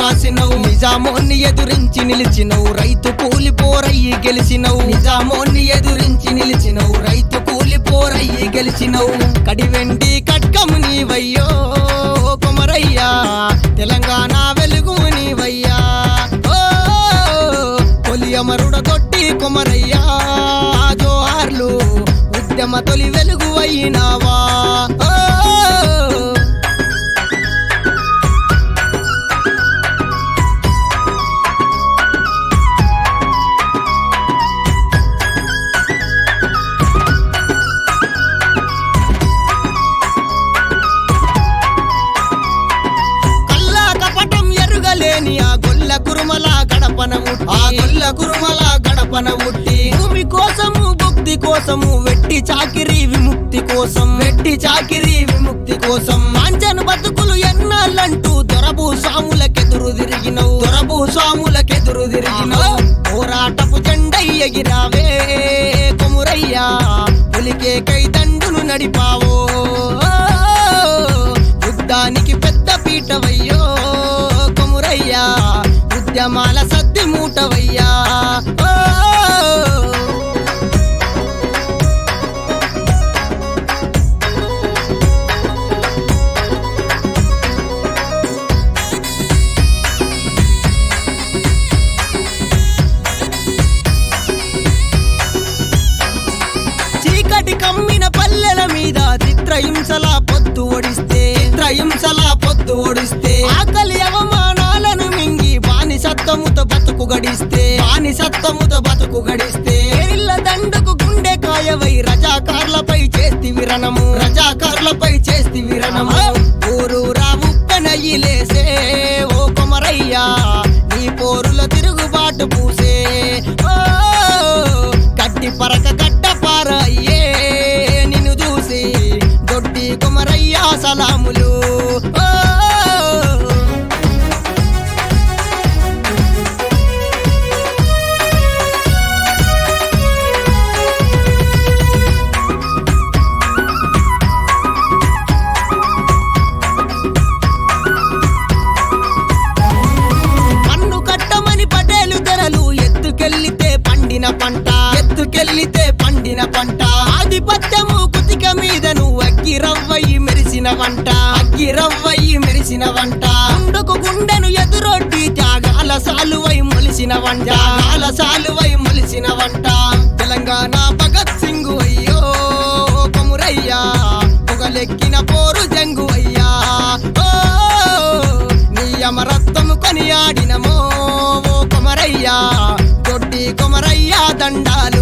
రాసినవు నిజామోన్ని ఎదురించి నిలిచినవు రైతు కూలి పోరయ్యి గెలిచినవు నిజామోన్ని ఎదురించి నిలిచినవు రైతు కూలి పోరయ్యి గెలిచినవు కడివెండి కట్కము నీవయ్యో కుమరయ్యా తెలంగాణ వెలుగు నీవయ్యా ఓ తొలి అమరుడ కొట్టి కుమరయ్యా జోహార్లు ఉద్యమ తొలి వెలుగు అయినావా ఓ కల్లా కపటం ఎరుగలేని ఆ గొల్ల కురుమల గడపన ఉట్టి ఆ గొల్ల కురుమల గడపన ఉట్టి భూమి కోసము భక్తి కోసము వెట్టి చాకిరి విముక్తి కోసం వెట్టి చాకిరి విముక్తి కోసం మాంచను బతుకులు ఎన్నాళ్ళంటూ దొరబు సాములకెదురు తిరిగినవు దొరబు సాములకెదురు తిరిగినవు పోరాటపు జెండై ఎగిరావే కొమురయ్యా పులికే కైదండును నడిపావో యుద్ధానికి పెద్ద పీటవయ్యో కొమురయ్యా ఉద్యమాల సద్ది మూటవయ్యా ఓ! చీకటి కమ్మిన పల్లెల మీద చిత్రహింసల పొద్దు ఒడిస్తే చిత్రహింసల పొద్దు ఒడిస్తే ఆకలి అవమానాలను మింగి బానిసత్వముతో బతుకు గడిస్తే బానిసత్వముతో బతుకు గడిస్తే ఇళ్ళ దండుకు గుండె కాయవై రజాకార్లపై చేస్తి విరణము రజాకార్లపై చేస్తి విరణము ఊరూరా ఉప్పెనయ్యిలేసే ఓ కొమరయ్యా నీ పోరుల తిరుగుబాటు పూసే ఓ గడ్డి పరక గడ్డ పారయ్యే నిన్ను చూసి దొడ్డి కుమరయ్యా సలాములు ఓ! పన్ను కట్టమని పటేలు ధరలు ఎత్తుకెళ్లితే పండిన పంట ఎత్తుకెళ్లితే పండిన పంట ఆధిపత్యము కుతిక మీద నువ్వు అగ్గి రవ్వయి మెరిసిన వంట అగ్గి రవ్వయి మెరిసిన వంట గుండెకు గుండెను ఎదురొడ్డి త్యాగాల సాలువై మొలిసిన వంట త్యాగాల సాలువై మొలిసిన వంట తెలంగాణ భగత్ సింగు అయ్యో కొమురయ్యా పొగలెక్కిన పోరు జంగు అయ్యా ఓ నీ అమరత్వము కొనియాడినమో ఓ కొమరయ్యా దొడ్డి కొమరయ్యా దండాలు